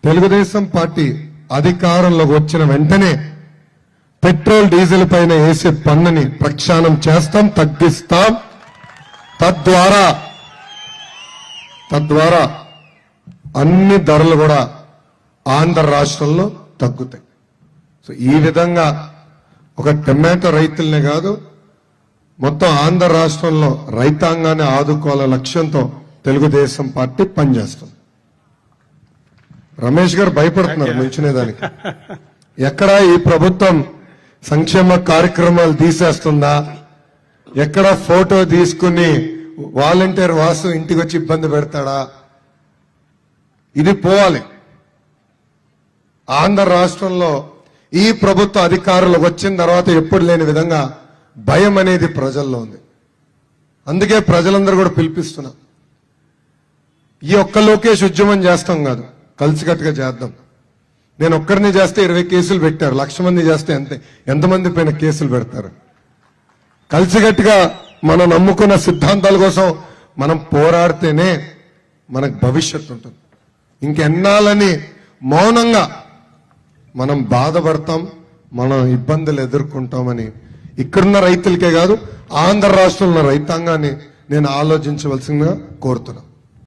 Telugu Desam party అధికారంలోకి వచ్చిన వెంటనే పెట్రోల్ డీజిల్ పైన వేసే పన్నుని ప్రక్షాళన చేస్తాం తగ్గిస్తాం తద్వారా తద్వారా అన్ని ధరలు కూడా ఆంధ్ర రాష్ట్రంలో తగ్గుతాయి సో ఈ విధంగా ఒక టమాటో రైతుల్నే కాదు మొత్తం ఆంధ్ర రాష్ట్రంలో రైతాంగాన్ని ఆదుకోవాల లక్ష్యంతో తెలుగుదేశం పార్టీ పనిచేస్తుంది రమేష్ గారు భయపడుతున్నారు నుంచునేదానికి ఎక్కడ ఈ ప్రభుత్వం సంక్షేమ కార్యక్రమాలు తీసేస్తుందా ఎక్కడ ఫోటో తీసుకుని వాలంటీర్ వాసు ఇంటికి వచ్చి ఇబ్బంది పెడతాడా ఇది పోవాలి ఆంధ్ర రాష్ట్రంలో ఈ ప్రభుత్వ అధికారులు వచ్చిన తర్వాత ఎప్పుడు లేని విధంగా భయం అనేది ప్రజల్లో ఉంది అందుకే ప్రజలందరూ కూడా పిలిపిస్తున్నారు ఈ ఒక్క లోకేష్ ఉద్యమం చేస్తాం కాదు కలిసికట్టుగా చేద్దాం నేను ఒక్కరిని చేస్తే ఇరవై కేసులు పెట్టారు లక్ష మంది చేస్తే ఎంత ఎంతమంది పైన కేసులు పెడతారు కలిసికట్టుగా మనం నమ్ముకున్న సిద్ధాంతాల కోసం మనం పోరాడితేనే మనకు భవిష్యత్తు ఉంటుంది ఇంకెన్నాళ్ళని మౌనంగా మనం బాధపడతాం మనం ఇబ్బందులు ఎదుర్కొంటామని ఇక్కడున్న రైతులకే కాదు ఆంధ్ర రాష్ట్రంలో ఉన్న రైతాంగాన్ని నేను ఆలోచించవలసిందిగా కోరుతున్నాను